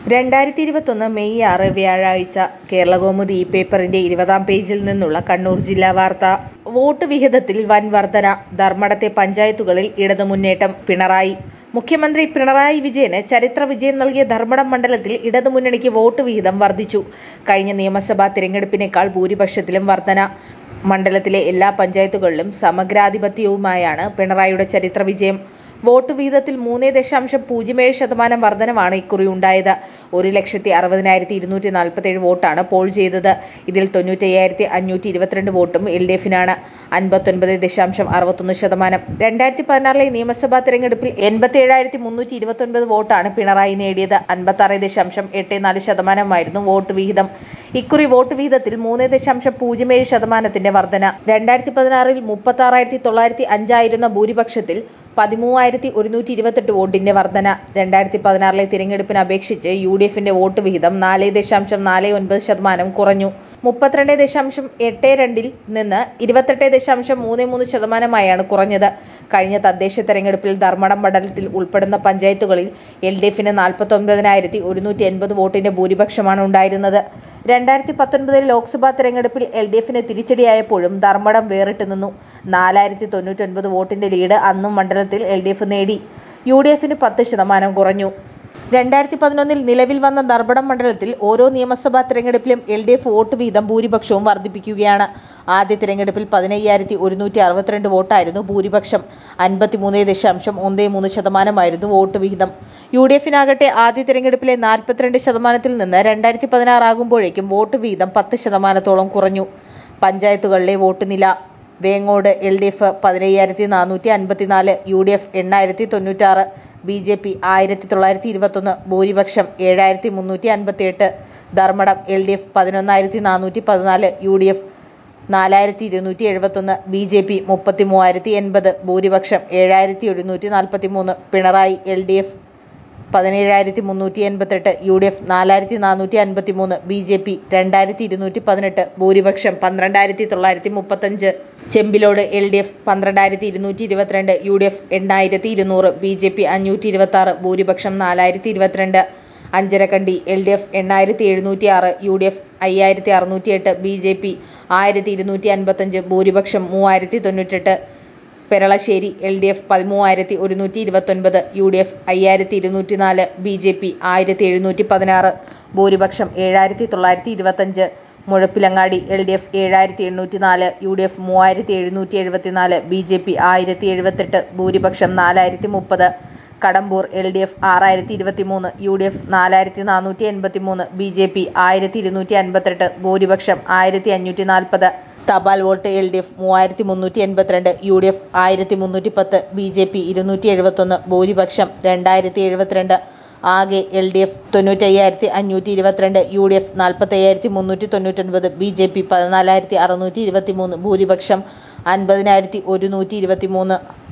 രണ്ടായിരത്തി ഇരുപത്തൊന്ന് മെയ് ആറ് വ്യാഴാഴ്ച കേരളകൗമുദി ഈ പേപ്പറിന്റെ ഇരുപതാം പേജിൽ നിന്നുള്ള കണ്ണൂർ ജില്ലാ വാർത്ത വോട്ട് വിഹിതത്തിൽ വൻ വർധന ധർമ്മടത്തെ പഞ്ചായത്തുകളിൽ ഇടതുമുന്നേറ്റം പിണറായി മുഖ്യമന്ത്രി പിണറായി വിജയന് ചരിത്ര വിജയം നൽകിയ ധർമ്മടം മണ്ഡലത്തിൽ ഇടതുമുന്നണിക്ക് വോട്ട് വിഹിതം വർദ്ധിച്ചു കഴിഞ്ഞ നിയമസഭാ തിരഞ്ഞെടുപ്പിനേക്കാൾ ഭൂരിപക്ഷത്തിലും വർധന മണ്ഡലത്തിലെ എല്ലാ പഞ്ചായത്തുകളിലും സമഗ്രാധിപത്യവുമായാണ് പിണറായിയുടെ ചരിത്ര വിജയം വോട്ട് വീതത്തിൽ മൂന്ന് ദശാംശം പൂജ്യം ഏഴ് ശതമാനം വർധനവാണ് ഇക്കുറി ഉണ്ടായത് ഒരു ലക്ഷത്തി അറുപതിനായിരത്തി ഇരുന്നൂറ്റി നാൽപ്പത്തേഴ് വോട്ടാണ് പോൾ ചെയ്തത് ഇതിൽ തൊണ്ണൂറ്റയ്യായിരത്തി അഞ്ഞൂറ്റി ഇരുപത്തിരണ്ട് വോട്ടും എൽ ഡി എഫിനാണ് അൻപത്തൊൻപത് ദശാംശം അറുപത്തൊന്ന് ശതമാനം രണ്ടായിരത്തി പതിനാറിലെ നിയമസഭാ തെരഞ്ഞെടുപ്പിൽ എൺപത്തി ഏഴായിരത്തി മുന്നൂറ്റി ഇരുപത്തൊൻപത് വോട്ടാണ് പിണറായി നേടിയത് അൻപത്താറ് ദശാംശം എട്ട് നാല് ശതമാനമായിരുന്നു വോട്ട് വിഹിതം ഇക്കുറി വോട്ട് വിഹിതത്തിൽ മൂന്ന് ദശാംശം പൂജ്യം ഏഴ് ശതമാനത്തിന്റെ വർധന രണ്ടായിരത്തി പതിനാറിൽ മുപ്പത്തി ആറായിരത്തി തൊള്ളായിരത്തി അഞ്ചായിരുന്ന ഭൂരിപക്ഷത്തിൽ പതിമൂവായിരത്തി ഒരുന്നൂറ്റി ഇരുപത്തെട്ട് വോട്ടിന്റെ വർധന രണ്ടായിരത്തി പതിനാറിലെ തിരഞ്ഞെടുപ്പിനെ അപേക്ഷിച്ച് യു ഡി എഫിന്റെ വോട്ട് വിഹിതം നാല് ദശാംശം നാല് ഒൻപത് ശതമാനം കുറഞ്ഞു മുപ്പത്തിരണ്ട് ദശാംശം എട്ട് രണ്ടിൽ നിന്ന് ഇരുപത്തെട്ട് ദശാംശം മൂന്ന് മൂന്ന് ശതമാനമായാണ് കുറഞ്ഞത് കഴിഞ്ഞ തദ്ദേശ തെരഞ്ഞെടുപ്പിൽ ധർമ്മടം മണ്ഡലത്തിൽ ഉൾപ്പെടുന്ന പഞ്ചായത്തുകളിൽ എൽ ഡി എഫിന് നാൽപ്പത്തൊൻപതിനായിരത്തി ഒരുന്നൂറ്റി എൺപത് വോട്ടിന്റെ ഭൂരിപക്ഷമാണ് ഉണ്ടായിരുന്നത് രണ്ടായിരത്തി പത്തൊൻപതിൽ ലോക്സഭാ തെരഞ്ഞെടുപ്പിൽ എൽ ഡി എഫിന് തിരിച്ചടിയായപ്പോഴും ധർമ്മടം വേറിട്ട് നിന്നു നാലായിരത്തി തൊണ്ണൂറ്റൊൻപത് വോട്ടിന്റെ ലീഡ് അന്നും മണ്ഡലത്തിൽ എൽ ഡി എഫ് നേടി യു ഡി എഫിന് പത്ത് ശതമാനം കുറഞ്ഞു രണ്ടായിരത്തി പതിനൊന്നിൽ നിലവിൽ വന്ന ധർമ്മടം മണ്ഡലത്തിൽ ഓരോ നിയമസഭാ തെരഞ്ഞെടുപ്പിലും എൽ ഡി എഫ് വോട്ട് വീതം ഭൂരിപക്ഷവും വർദ്ധിപ്പിക്കുകയാണ് ആദ്യ തെരഞ്ഞെടുപ്പിൽ പതിനയ്യായിരത്തി ഒരുന്നൂറ്റി അറുപത്തിരണ്ട് വോട്ടായിരുന്നു ഭൂരിപക്ഷം അൻപത്തിമൂന്ന് ദശാംശം ഒന്ന് മൂന്ന് ശതമാനമായിരുന്നു വോട്ട് വിഹിതം യു ഡി എഫിനാകട്ടെ ആദ്യ തെരഞ്ഞെടുപ്പിലെ നാൽപ്പത്തിരണ്ട് ശതമാനത്തിൽ നിന്ന് രണ്ടായിരത്തി പതിനാറാകുമ്പോഴേക്കും വോട്ട് വീതം പത്ത് ശതമാനത്തോളം കുറഞ്ഞു പഞ്ചായത്തുകളിലെ വോട്ട് നില വേങ്ങോട് എൽ ഡി എഫ് പതിനയ്യായിരത്തി നാനൂറ്റി അൻപത്തിനാല് യു ഡി എഫ് എണ്ണായിരത്തി തൊണ്ണൂറ്റാറ് ബി ജെ പി ആയിരത്തി തൊള്ളായിരത്തി ഇരുപത്തൊന്ന് ഭൂരിപക്ഷം ഏഴായിരത്തി മുന്നൂറ്റി അൻപത്തി എട്ട് ധർമ്മടം എൽ ഡി എഫ് പതിനൊന്നായിരത്തി നാനൂറ്റി പതിനാല് യു ഡി എഫ് നാലായിരത്തി ഇരുന്നൂറ്റി എഴുപത്തൊന്ന് ബി ജെ പി മുപ്പത്തി മൂവായിരത്തി എൺപത് ഭൂരിപക്ഷം ഏഴായിരത്തി ഒരുന്നൂറ്റി നാൽപ്പത്തി മൂന്ന് പിണറായി എൽ ഡി എഫ് പതിനേഴായിരത്തി മുന്നൂറ്റി എൺപത്തെട്ട് യു ഡി എഫ് നാലായിരത്തി നാനൂറ്റി അൻപത്തി മൂന്ന് ബി ജെ പി രണ്ടായിരത്തി ഇരുന്നൂറ്റി പതിനെട്ട് ഭൂരിപക്ഷം പന്ത്രണ്ടായിരത്തി തൊള്ളായിരത്തി മുപ്പത്തഞ്ച് ചെമ്പിലോട് എൽ ഡി എഫ് പന്ത്രണ്ടായിരത്തി ഇരുന്നൂറ്റി ഇരുപത്തിരണ്ട് യു ഡി എഫ് എണ്ണായിരത്തി ഇരുന്നൂറ് ബി ജെ പി അഞ്ഞൂറ്റി ഇരുപത്തി ആറ് ഭൂരിപക്ഷം നാലായിരത്തി ഇരുപത്തിരണ്ട് അഞ്ചരക്കണ്ടി എൽ ഡി എഫ് എണ്ണായിരത്തി എഴുന്നൂറ്റി ആറ് യു ഡി എഫ് അയ്യായിരത്തി അറുന്നൂറ്റി എട്ട് ബി ജെ പി ആയിരത്തി ഇരുന്നൂറ്റി അൻപത്തഞ്ച് ഭൂരിപക്ഷം മൂവായിരത്തി തൊണ്ണൂറ്റെട്ട് പെരളശ്ശേരി എൽ ഡി എഫ് പതിമൂവായിരത്തി ഒരുന്നൂറ്റി ഇരുപത്തൊൻപത് യു ഡി എഫ് അയ്യായിരത്തി ഇരുന്നൂറ്റി നാല് ബി ജെ പി ആയിരത്തി എഴുന്നൂറ്റി പതിനാറ് ഭൂരിപക്ഷം ഏഴായിരത്തി തൊള്ളായിരത്തി ഇരുപത്തഞ്ച് മുഴപ്പിലങ്ങാടി എൽ ഡി എഫ് ഏഴായിരത്തി എണ്ണൂറ്റി നാല് യു ഡി എഫ് മൂവായിരത്തി എഴുന്നൂറ്റി എഴുപത്തിനാല് ബി ജെ പി ആയിരത്തി എഴുപത്തെട്ട് ഭൂരിപക്ഷം നാലായിരത്തി മുപ്പത് കടമ്പൂർ എൽ ഡി എഫ് ആറായിരത്തി ഇരുപത്തി മൂന്ന് യു ഡി എഫ് നാലായിരത്തി നാനൂറ്റി എൺപത്തി മൂന്ന് ബി ജെ പി ആയിരത്തി ഇരുന്നൂറ്റി അൻപത്തെട്ട് ഭൂരിപക്ഷം ആയിരത്തി അഞ്ഞൂറ്റി നാൽപ്പത് തപാൽ വോട്ട് എൽ ഡി എഫ് മൂവായിരത്തി മുന്നൂറ്റി എൺപത്തിരണ്ട് യു ഡി എഫ് ആയിരത്തി മുന്നൂറ്റി പത്ത് ബി ജെ പി ഇരുന്നൂറ്റി എഴുപത്തൊന്ന് ഭൂരിപക്ഷം രണ്ടായിരത്തി എഴുപത്തിരണ്ട് ആകെ എൽ ഡി എഫ് തൊണ്ണൂറ്റയ്യായിരത്തി അഞ്ഞൂറ്റി ഇരുപത്തിരണ്ട് യു ഡി എഫ് നാൽപ്പത്തയ്യായിരത്തി മുന്നൂറ്റി തൊണ്ണൂറ്റൊൻപത് ബി ജെ പി പതിനാലായിരത്തി അറുന്നൂറ്റി ഇരുപത്തി മൂന്ന് ഭൂരിപക്ഷം അൻപതിനായിരത്തി ഒരുന്നൂറ്റി ഇരുപത്തി മൂന്ന്